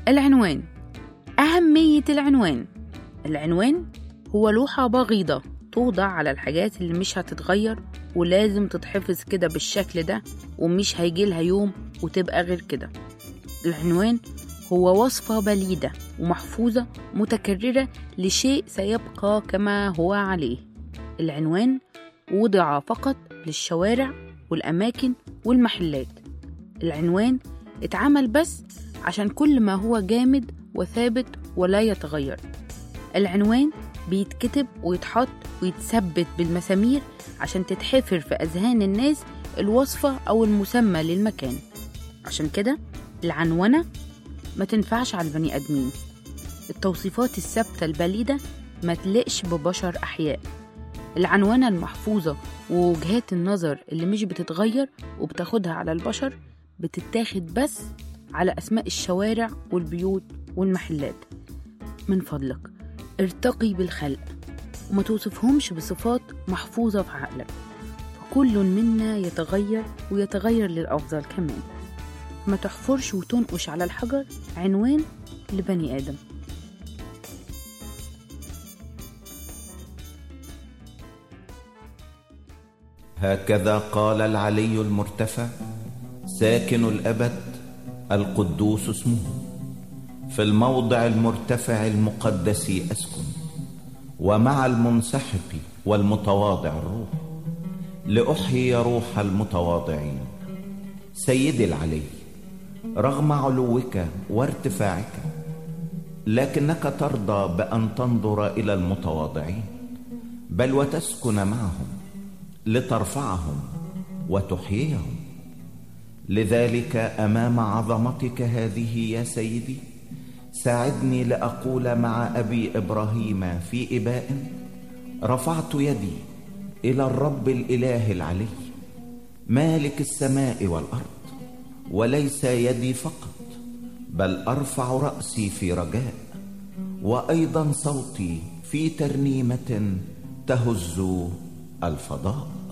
العنوان أهمية العنوان العنوان هو لوحة بغيضة توضع على الحاجات اللي مش هتتغير ولازم تتحفظ كده بالشكل ده ومش هيجيلها يوم وتبقى غير كده العنوان هو وصفة بليدة ومحفوظة متكررة لشيء سيبقى كما هو عليه العنوان وضع فقط للشوارع والأماكن والمحلات العنوان اتعمل بس عشان كل ما هو جامد وثابت ولا يتغير العنوان بيتكتب ويتحط ويتثبت بالمسامير عشان تتحفر في أذهان الناس الوصفة أو المسمى للمكان عشان كده العنونة ما تنفعش على البني آدمين التوصيفات الثابتة البليدة ما تلقش ببشر أحياء العنونة المحفوظة ووجهات النظر اللي مش بتتغير وبتاخدها على البشر بتتاخد بس على أسماء الشوارع والبيوت والمحلات من فضلك ارتقي بالخلق وما توصفهمش بصفات محفوظة في عقلك فكل منا يتغير ويتغير للأفضل كمان ما تحفرش وتنقش على الحجر عنوان لبني آدم هكذا قال العلي المرتفع ساكن الأبد القدوس اسمه في الموضع المرتفع المقدس أسكن ومع المنسحق والمتواضع الروح لأحيي روح المتواضعين سيدي العلي رغم علوك وارتفاعك لكنك ترضى بأن تنظر إلى المتواضعين بل وتسكن معهم لترفعهم وتحييهم لذلك امام عظمتك هذه يا سيدي ساعدني لاقول مع ابي ابراهيم في اباء رفعت يدي الى الرب الاله العلي مالك السماء والارض وليس يدي فقط بل ارفع راسي في رجاء وايضا صوتي في ترنيمه تهز الفضاء